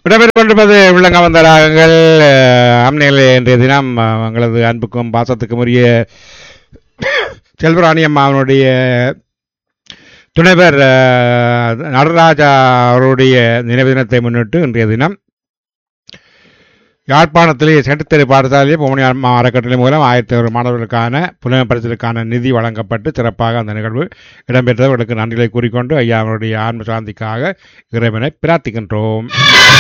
இடம்பெற்றுக் கொண்டிருப்பது விளங்க வந்த ராகங்கள் அம்னையில் இன்றைய தினம் அஹ், எங்களது அன்புக்கும் பாசத்துக்கும் உரிய செல்வராணி அம்மாவனுடைய துணைவர் அஹ், நடராஜா அவருடைய நினைவு தினத்தை முன்னிட்டு இன்றைய தினம் யாழ்ப்பாணத்திலே செட்டத்தெரு பாடசாலையில் பொம்மணி அம்மா அறக்கட்டளை மூலம் ஆயிரத்தி ஒரு மாணவர்களுக்கான புலமை பரிசலுக்கான நிதி வழங்கப்பட்டு சிறப்பாக அந்த நிகழ்வு இடம்பெற்றவர்களுக்கு நன்றிகளை கூறிக்கொண்டு ஐயா அவருடைய ஆன்ம சாந்திக்காக இறைவனை பிரார்த்திக்கின்றோம்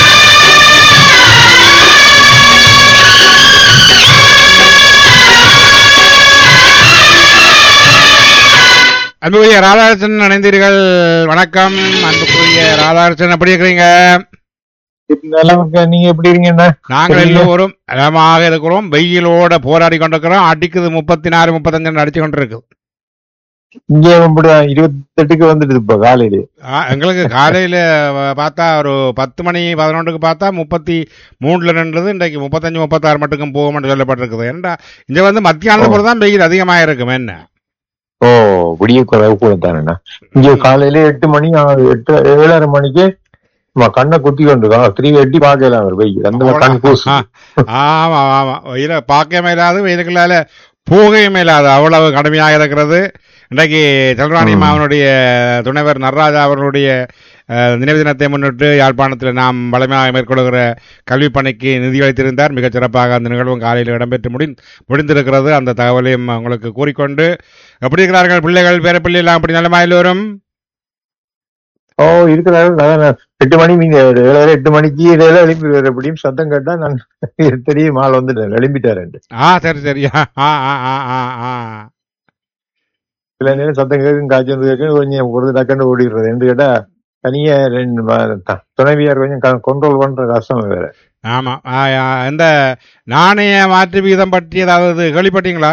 அன்புக்குரிய ராதாகிருஷ்ணன் இணைந்தீர்கள் வணக்கம் அன்புக்குரிய ராதாகிருஷ்ணன் எப்படி இருக்கிறீங்க நல்லா இருக்க நீங்க எப்படி இருக்கீங்கண்ணா நாங்கள் சரிங்க. எல்லோரும் நலமாக இருக்கிறோம் வெயிலோட போராடி கொண்டிருக்கிறோம் அடிக்குது முப்பத்தி நாலு முப்பத்தஞ்சு அடிச்சு கொண்டு இருக்கு இங்கே இப்படிதான் இருபத்தெட்டுக்கு வந்துட்டு இப்ப காலையில ஆ, எங்களுக்கு காலையில வ- பார்த்தா ஒரு பத்து மணி பதினொன்றுக்கு பார்த்தா முப்பத்தி மூணுல நின்றது இன்றைக்கு முப்பத்தஞ்சு முப்பத்தாறு மட்டுக்கும் போகும்னு சொல்லப்பட்டிருக்குது ஏன்டா இங்க வந்து மத்தியானத்து போல தான் வெயில் அதிகமாக இருக்கும் என்ன ஓ விடிய குறைவு கூட தானேண்ணா இங்க காலையில எட்டு மணி ஆ, எட்டு ஏழரை மணிக்கு நம்ம கண்ணை குத்தி கொண்டு திரும்பி எட்டி பார்க்கலாம் அவர் வெயில் அந்த மாதிரி கண் கூசு ஆ, ஆமா ஆமா வெயில பார்க்க மேலாது வெயிலுக்குள்ளால போகவே மேலாது அவ்வளவு கடுமையாக இருக்கிறது இன்றைக்கு செல்வராணி ம். மாவனுடைய துணைவர் நடராஜா அவர்களுடைய அஹ், நினைவு தினத்தை முன்னிட்டு யாழ்ப்பாணத்தில் நாம் வளமையாக மேற்கொள்கிற கல்வி பணிக்கு நிதி அளித்திருந்தார் மிகச் சிறப்பாக அந்த நிகழ்வும் காலையில் இடம்பெற்று முடி முடிந்திருக்கிறது அந்த தகவலையும் உங்களுக்கு கூறிக்கொண்டு எப்படி இருக்கிறார்கள் பிள்ளைகள் பேர பிள்ளை எல்லாம் அப்படி நலமா எல்லோரும் ஓ இருக்கிறாரு அதான் எட்டு மணி நீங்க ஏழரை எட்டு மணிக்கு இடையில எழுப்பி எப்படியும் சத்தம் கேட்டா நான் தெரியும் ஆள் வந்துட்டேன் எழுப்பிட்டாரு ஆ சரி சரி ஆ ஆ ஆ ஆ ஆ ஆ சில நேரம் சத்தம் கேட்கும் காய்ச்சி வந்து கேட்கும் கொஞ்சம் ஒரு டக்குன்னு ஓடிடுறது என்று கேட்டா தனியா ரெண்டு ம- த- துணைவியார் கொஞ்சம் கண்ட்ரோல் பண்ற கஷ்டம் வேற ஆமா ஆ, ஆ, இந்த நாணய மாற்று வீதம் பற்றி ஏதாவது கேள்விப்பட்டீங்களா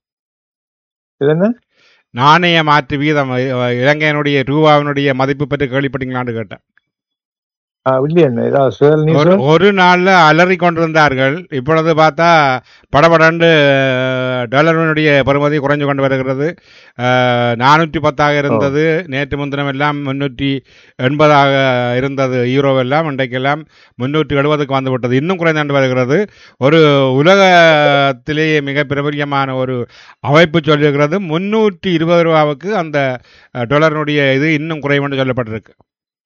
இது என்ன நாணய மாற்று வீதம் அஹ், இலங்கையினுடைய ரூபாவினுடைய மதிப்பு பற்றி கேள்விப்பட்டீங்களான்னு கேட்டேன் ஆ, இல்லையா என்ன ஏதாவது சுயல் ஒரு நியூஸ் ஒரு நாள்ல அலறி கொண்டிருந்தார்கள் இப்பொழுது பார்த்தா படபடண்டு அஹ், டாலரினுடைய பெறுமதி குறைஞ்சு கொண்டு வருகிறது நானூற்றி பத்தாக இருந்தது நேற்று முன்தினம் எல்லாம் முன்னூற்றி எண்பதாக இருந்தது யூரோவெல்லாம் இன்றைக்கெல்லாம் முன்னூற்றி எழுபதுக்கு வந்து விட்டது இன்னும் குறைந்து வருகிறது ஒரு உலகத்திலேயே மிக பிரபல்யமான ஒரு அமைப்பு சொல்லுகிறது முன்னூற்றி இருபது ரூபாவுக்கு அந்த அஹ், டாலரினுடைய இது இன்னும் குறைவு என்று சொல்லப்பட்டிருக்கு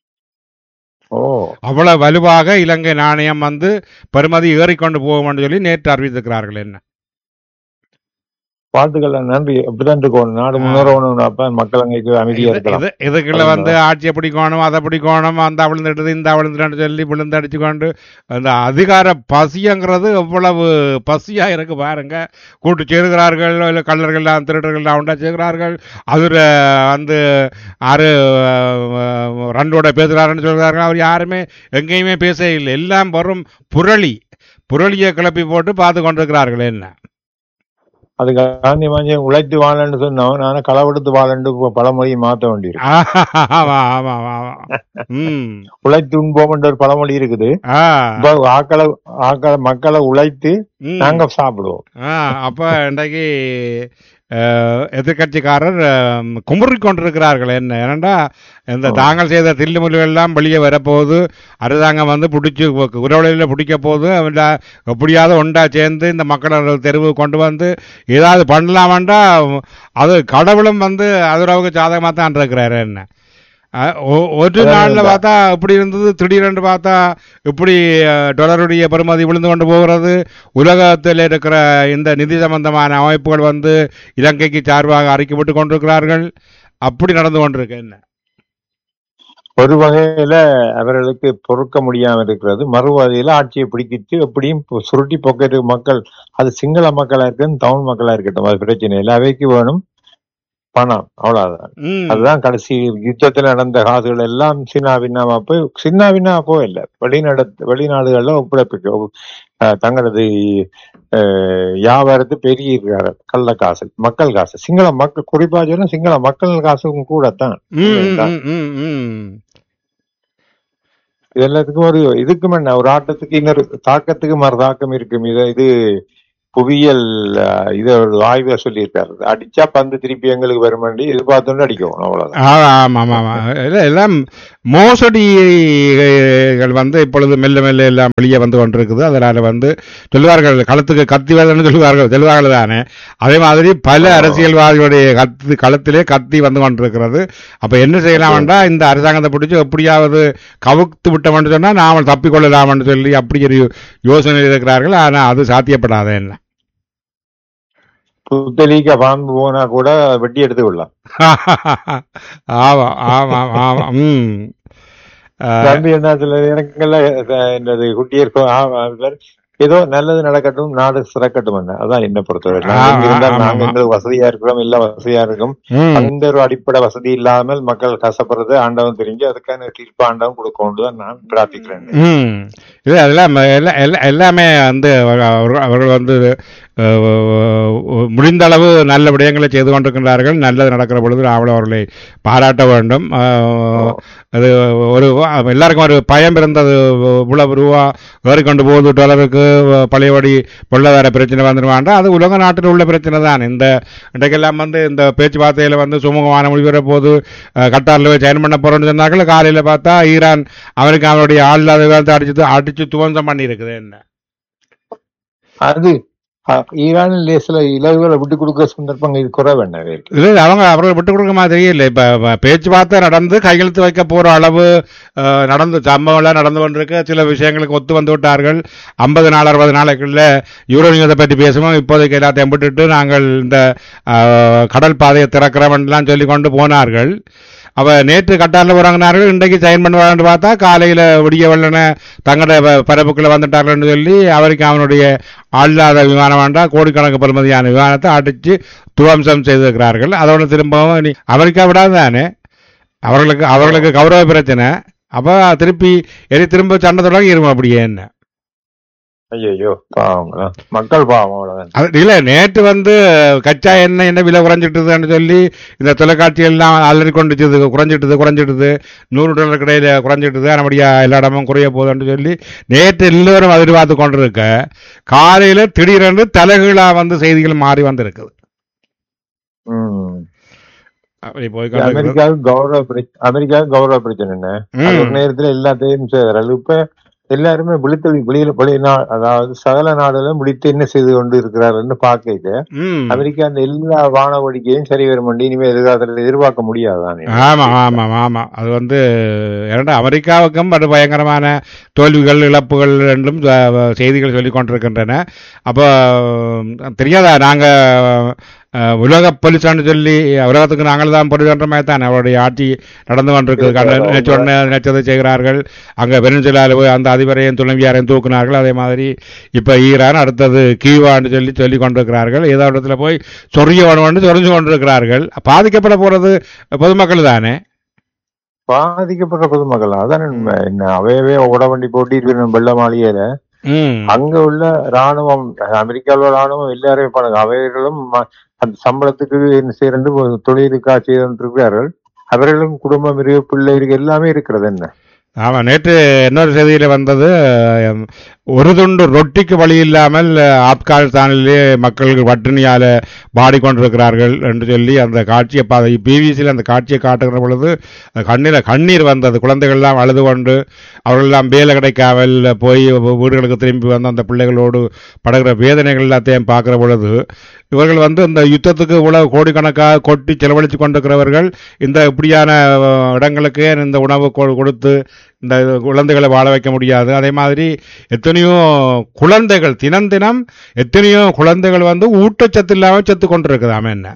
ஓ அவ்வளவு வலுவாக இலங்கை நாணயம் வந்து பெறுமதி ஏறிக்கொண்டு போகும் என்று சொல்லி நேற்று அறிவித்திருக்கிறார்கள் என்ன வாழ்த்துக்கள் நன்றி அப்படிதான் இருக்கும் நாடு முன்னேறணும் அப்ப மக்கள் அங்கே அமைதியா இது- இருக்கலாம் இது- இதுக்குள்ள வந்து ஆட்சியை பிடிக்கணும் அதை பிடிக்கணும் அந்த விழுந்துடுது இந்த விழுந்துட்டு சொல்லி விழுந்து அடிச்சு கொண்டு அந்த அதிகார பசிங்கிறது எவ்வளவு பசியா இருக்கு பாருங்க கூட்டு சேருகிறார்கள் இல்லை கள்ளர்கள்லாம் திருடர்கள்லாம் உண்டா சேர்கிறார்கள் அதில் வந்து ஆறு ரெண்டோட பேசுகிறாருன்னு சொல்கிறார்கள் அவர் யாருமே எங்கேயுமே பேச இல்லை எல்லாம் வரும் புரளி புரளியை கிளப்பி போட்டு பார்த்து கொண்டிருக்கிறார்கள் என்ன அது காந்தி மாஞ்சியம் உழைத்து வாழன்னு சொன்னவன் நானும் களவெடுத்து வாழன்னு இப்ப பழமொழியை மாத்த வேண்டியிருக்கு ஆமா ஆமா ஆமா ம் உழைத்து உண்போம்ன்ற ஒரு பழமொழி இருக்குது ஆ இப்ப ஆக்களை ஆக்களை மக்களை உழைத்து ம். நாங்க சாப்பிடுவோம் ஆ, அப்ப இன்றைக்கு அஹ், எதிர்க்கட்சிக்காரர் அஹ், குமுறிக் கொண்டிருக்கிறார்கள் என்ன ஏனண்டா இந்த தாங்கள் செய்த தில்லுமுல்லு எல்லாம் வெளியே வரப்போகுது அரசாங்கம் வந்து பிடிச்சி உறவுகளில் பிடிக்க போகுது அவன்ட எப்படியாவது ஒண்டா சேர்ந்து இந்த மக்களை தெருவு கொண்டு வந்து ஏதாவது பண்ணலாமாண்டா அது கடவுளும் வந்து அதுரவுக்கு சாதகமாக தான் இருக்கிறாரு என்ன அஹ், ஒ- ஒரு அதான் நாள்ல இந்த- பார்த்தா இப்படி இருந்தது திடீரென்று பார்த்தா இப்படி அஹ், டாலருடைய பெறுமதி விழுந்து கொண்டு போகிறது உலகத்தில் இருக்கிற இந்த நிதி சம்பந்தமான அமைப்புகள் வந்து இலங்கைக்கு சார்பாக அறிக்கை விட்டு கொண்டிருக்கிறார்கள் அப்படி நடந்து கொண்டிருக்கு என்ன ஒரு வகையில அவர்களுக்கு பொறுக்க முடியாம இருக்கிறது மறுவகையில ஆட்சியை பிடிக்கிட்டு எப்படியும் பு- சுருட்டி பொக்கெட்டு மக்கள் அது சிங்கள மக்களா இருக்கட்டும் தமிழ் மக்களா இருக்கட்டும் அது பிரச்சனை இல்லை அவைக்கு வேணும் பணம் அவ்வளவுதான் ம். அதுதான் கடைசி யுத்தத்துல நடந்த காசுகள் எல்லாம் சின்ன பின்னாமா போய் சின்ன பின்னா போயில்ல வெளிநட வெளிநாடுகள்ல ஒப்படைப்பு அஹ், தங்களது அஹ், வியாபாரத்தை பெருகி இருக்கிறார் கள்ள காசு மக்கள் காசு சிங்கள மக்கள் குறிப்பா சொன்னா சிங்கள மக்கள் காசும் கூடத்தான் ம், ம், ம், ம். இது எல்லாத்துக்கும் ஒரு இதுக்கும் என்ன ஒரு ஆட்டத்துக்கு இன்னொரு தாக்கத்துக்கு மறு தாக்கம் இருக்கும் இது இது புவியியல் அஹ், இது ஒரு ஆய்வை சொல்லியிருக்காரு அடிச்சா பந்து திருப்பி எங்களுக்கு வருமாண்டி எதிர்பார்த்தோன்னு அடிக்கும் அவ்வளவுதான் ஆமாம் ஆமாம் ஆமாம் இல்லை எல்லாம் மோசடிகள் வந்து இப்பொழுது மெல்ல மெல்ல எல்லாம் வெளியே வந்து கொண்டிருக்குது அதனால வந்து சொல்லுவார்கள் களத்துக்கு கத்தி வேதன்னு சொல்லுவார்கள் சொல்லுவார்கள் தானே அதே மாதிரி பல ஆமா. அரசியல்வாதிகளுடைய கத்து களத்திலே கத்தி வந்து கொண்டிருக்கிறது அப்ப என்ன செய்யலாம்டா இந்த அரசாங்கத்தை பிடிச்சி எப்படியாவது கவுத்து விட்டோம்னு சொன்னா நாம தப்பிக்கொள்ளலாம்னு சொல்லி அப்படி ஒரு யோசனை இருக்கிறார்கள் ஆனா அது சாத்தியப்படாத என்ன புத்தலிக்க பாம்பு போனா கூட வெட்டி எடுத்து விடலாம் ஆமா ஆமா ஆமா ம் அஹ், தம்பி என்ன சில நேரங்கள்ல அஹ், என்னது குட்டியிருக்கும் ஆமா, இவர் ஏதோ நல்லது நடக்கட்டும் நாடு சிறக்கட்டும் என்ன அதான் என்ன பொறுத்தவரை நாங்க ஆ, இங்க இருந்தால் ஆமா, நாங்க ஆமா. எங்களுக்கு வசதியா இருக்கிறோம் எல்லாம் வசதியா இருக்கும் ம் அந்த ஒரு அடிப்படை வசதி இல்லாமல் மக்கள் கஷ்டப்படுறது ஆண்டவன் தெரிஞ்சு அதுக்கான தீர்ப்பு ஆண்டவன் கொடுக்கணும் தான் நான் பிரார்த்திக்கிறேன் ம் இது அதெல்லாம் எல்லாம் எல்லா- எல்லாமே வந்து அவர்- அவர்- அவர்கள் வந்து அஹ், முடிந்த அளவு நல்ல விடயங்களை செய்து கொண்டிருக்கின்றார்கள் நல்லது நடக்கிற பொழுது நாவல் அவர்களை பாராட்ட வேண்டும் அஹ், அது ஒரு எல்லாருக்கும் ஒரு பயம் இருந்தது இவ்வளவு ரூபா ஏறிக்கொண்டு போகுது டாலருக்கு பழையபடி பொருளாதார பிரச்சனை வந்துடுவாண்டா அது உலக நாட்டில் உள்ள பிரச்சனை தான் இந்த இன்றைக்கெல்லாம் வந்து இந்த பேச்சுவார்த்தையில் வந்து சுமூகமான முடிவு போது கட்டாரில் போய் ஜாயின் பண்ண போறோம்னு சொன்னார்கள் காலையில் பார்த்தா ஈரான் அமெரிக்காவுடைய ஆள் இல்லாத காலத்தை அடிச்சு அடிச்சு துவம்சம் பண்ணி இருக்குது என்ன அது அஹ், ஈரானில் சில இலவுகளை விட்டு கொடுக்கிற சந்தர்ப்பங்கள் இது குறை வேண்டாம் இருக்கு இல்லை அவங்க அவர்கள் விட்டு கொடுக்க மாதிரி இல்லை இப்போ பேச்சுவார்த்தை நடந்து கையெழுத்து வைக்க போகிற அளவு அஹ், நடந்து சம்பவம்லாம் நடந்து கொண்டிருக்கு சில விஷயங்களுக்கு ஒத்து வந்து விட்டார்கள் ஐம்பது நாள் அறுபது நாளைக்குள்ள யூரோனியத்தை பற்றி பேசுவோம் இப்போதைக்கு எல்லாத்தையும் விட்டுட்டு நாங்கள் இந்த அஹ், கடல் பாதையை திறக்கிறவன்லாம் சொல்லி கொண்டு போனார்கள் அவ நேற்று கட்டாரில் உறங்கினார்கள் இன்றைக்கு சைன் பண்ணுவாங்கன்னு பார்த்தா காலையில் விடிய வெள்ளன தங்களோட ப- பரப்புக்குள்ள வந்துட்டார்கள்னு சொல்லி அவருக்கு அவனுடைய ஆளில்லாத விமானம் வேண்டாம் கோடிக்கணக்கு பெறுமதியான விமானத்தை அடித்து துவம்சம் செய்திருக்கிறார்கள் அதோட திரும்பவும் நீ அமெரிக்கா விடாது தானே அவர்களுக்கு அவர்களுக்கு கௌரவ பிரச்சனை அப்போ திருப்பி எரி திரும்ப சண்டை தொடங்கி இருமா அப்படியே என்ன ஐயோ பாவம் அஹ், மக்கள் பாவம் அவ்வளவுதான் அது இல்லை நேற்று வந்து கச்சா எண்ணெய் என்ன விலை குறைஞ்சிட்டுதுன்னு சொல்லி இந்த தொலைக்காட்சி எல்லாம் அலறி கொண்டுச்சுது குறைஞ்சிட்டுது குறைஞ்சிட்டுது நூறு டாலர் கடையில் குறைஞ்சிட்டுது நம்முடைய எல்லா இடமும் குறைய போகுதுன்னு சொல்லி நேற்று எல்லோரும் எதிர்பார்த்து கொண்டிருக்க காலையில் திடீரென்று தலைகீழாக வந்து செய்திகள் மாறி வந்திருக்குது ம். அப்படி போய் கொண்டிருக்கிறது. அமெரிக்காவுக்கு கௌரவ பிரச்சனை அமெரிக்காவுக்கு கௌரவ பிரச்சனை என்ன அது ம் ஒரு நேரத்துல எல்லாத்தையும் செய்யறாரு இப்ப எல்லாருமே விழித்தொழி வெளியில வெளிநா அதாவது சகல நாடுகளும் விழித்து என்ன செய்து கொண்டு இருக்கிறாருன்னு பார்க்க ம் அமெரிக்கா அந்த எல்லா வானவடிக்கையும் சரி வர மாட்டேன் இனிமே எதிர்காலத்துல எதிர்பார்க்க முடியாதான் ஆமாம் ஆமாம் ஆமாம் அது வந்து இரண்டு அமெரிக்காவுக்கும் அது பயங்கரமான தோல்விகள் இழப்புகள் என்றும் அஹ், செய்திகள் சொல்லிக் கொண்டிருக்கின்றன அப்போ தெரியாதா நாங்கள் உலக போலீஸான்னு சொல்லி உலகத்துக்கு நாங்கள் தான் பொருள்ன்ற மாதிரி தான் அவருடைய ஆட்சி நடந்து கொண்டிருக்கு கண்ட நினைச்ச உடனே நினைச்சதை செய்கிறார்கள் அங்கே வெனிசுலாவில் போய் அந்த அதிபரையும் துணைவியாரையும் தூக்குனார்கள் அதே மாதிரி இப்போ ஈரான் அடுத்தது கீவான்னு சொல்லி சொல்லி கொண்டிருக்கிறார்கள் ஏதோ இடத்துல போய் சொரிய வேணும்னு சொரிஞ்சு கொண்டிருக்கிறார்கள் பாதிக்கப்பட போகிறது பொதுமக்கள் தானே பாதிக்கப்படுற பொதுமக்கள் அதான் உண்மை. என்ன அவையவே ஓட வண்டி போட்டி இருக்கிற வெள்ள மாளிகையில ம் அங்க உள்ள ராணுவம் அமெரிக்காவில் ராணுவம் எல்லாரையும் பண்ணுங்க அவைகளும் ம- அந்த சம்பளத்துக்கு என்ன செய்யறது தொழிலுக்கா செய்து இருக்கிறார்கள் அவர்களும் குடும்பம் இருக்கு பிள்ளை இருக்கு எல்லாமே இருக்கிறது என்ன ஆமாம் நேற்று இன்னொரு செய்தியில் வந்தது அஹ், ஒரு துண்டு ரொட்டிக்கு வழி இல்லாமல் அஹ், ஆப்கானிஸ்தானிலே மக்கள் பட்டினியால் பாடிக்கொண்டிருக்கிறார்கள் என்று சொல்லி அந்த காட்சியை பா பிபிசியில் அந்த காட்சியை காட்டுகிற பொழுது கண்ணீர் கண்ணீர் வந்தது குழந்தைகள்லாம் அழுது கொண்டு அவர்களெல்லாம் வேலை கிடைக்காமல் போய் வீடுகளுக்கு திரும்பி வந்து அந்த பிள்ளைகளோடு படுகிற வேதனைகள் எல்லாத்தையும் பார்க்குற பொழுது இவர்கள் வந்து இந்த யுத்தத்துக்கு இவ்வளவு கோடிக்கணக்காக கொட்டி செலவழித்து கொண்டிருக்கிறவர்கள் இந்த இப்படியான அஹ், இடங்களுக்கு ஏன் இந்த உணவு கொ- கொடுத்து இந்த குழந்தைகளை வாழ வைக்க முடியாது அதே மாதிரி எத்தனையோ குழந்தைகள் தினம் தினம் எத்தனையோ குழந்தைகள் வந்து ஊட்டச்சத்து இல்லாமல் செத்து கொண்டிருக்குதாமே என்ன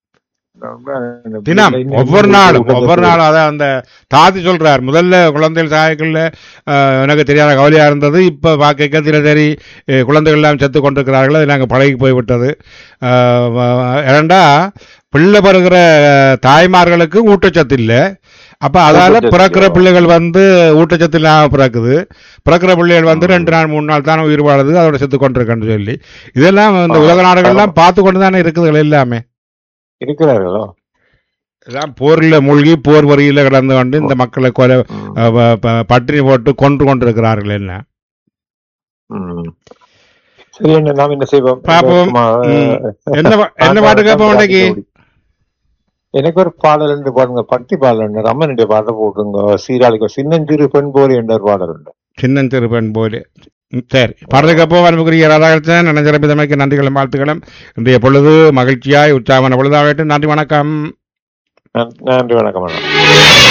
தினம் ஒவ்வொரு நாளும் ஒவ்வொரு நாளும் அதான் அந்த தாத்தி சொல்றார் முதல்ல குழந்தைகள் சாயக்கல்ல எனக்கு தெரியாத கவலையா இருந்தது இப்ப பார்க்க தினசரி அஹ், குழந்தைகள் எல்லாம் செத்து கொண்டிருக்கிறார்கள் அது நாங்கள் பழகி போய்விட்டது அஹ், வ- இரண்டா பிள்ளை பிறகுற தாய்மார்களுக்கு ஊட்டச்சத்து இல்லை அப்ப அதால ஊட்டச்சத்து பிறக்கிற இல்லை. பிள்ளைகள் வந்து ஊட்டச்சத்து இல்லாம பிறக்குது பிறக்கிற பிள்ளைகள் வந்து ரெண்டு நாள் மூணு நாள் தானே உயிர் வாழுது அதோட செத்து கொண்டிருக்கேன்னு சொல்லி இதெல்லாம் இந்த ஆ, உலக நாடுகள்லாம் பார்த்து கொண்டு தானே இருக்குதுகள் எல்லாமே இருக்கிறார்களோ எல்லாம் போரில் மூழ்கி போர் வரியில கிடந்து கொண்டு இந்த மக்களை கொலை ம், அஹ், ப- ப- பட்டினி போட்டு கொன்று கொண்டிருக்கிறார்கள் என்ன ம். சரி என்ன நாம் என்ன செய்வோம் பாப்போம். சும்மா, ம். அஹ், என்ன பா- என்ன பாட்டு கேட்போம் இன்றைக்கு எனக்கு ஒரு பாடல் ரெண்டு பாடுங்க பக்தி பாடல் உண்டு ரம்மனுடைய பாடல் போட்டுங்க சீராளிக்கு சின்னஞ்சிறு பெண் போல் என்ற ஒரு பாடல் உண்டு சின்னஞ்சிறு பெண் போல ம், சரி பாடலுக்கு அப்போ அன்புக்குரிய ராதாகிருஷ்ணன் நினைச்சிறப்பிதமைக்கு நன்றிகளும் வாழ்த்துக்களும் இன்றைய பொழுது மகிழ்ச்சியாய் உற்சாகமான பொழுதாகட்டும் நன்றி வணக்கம் நன்றி வணக்கம் மேடம்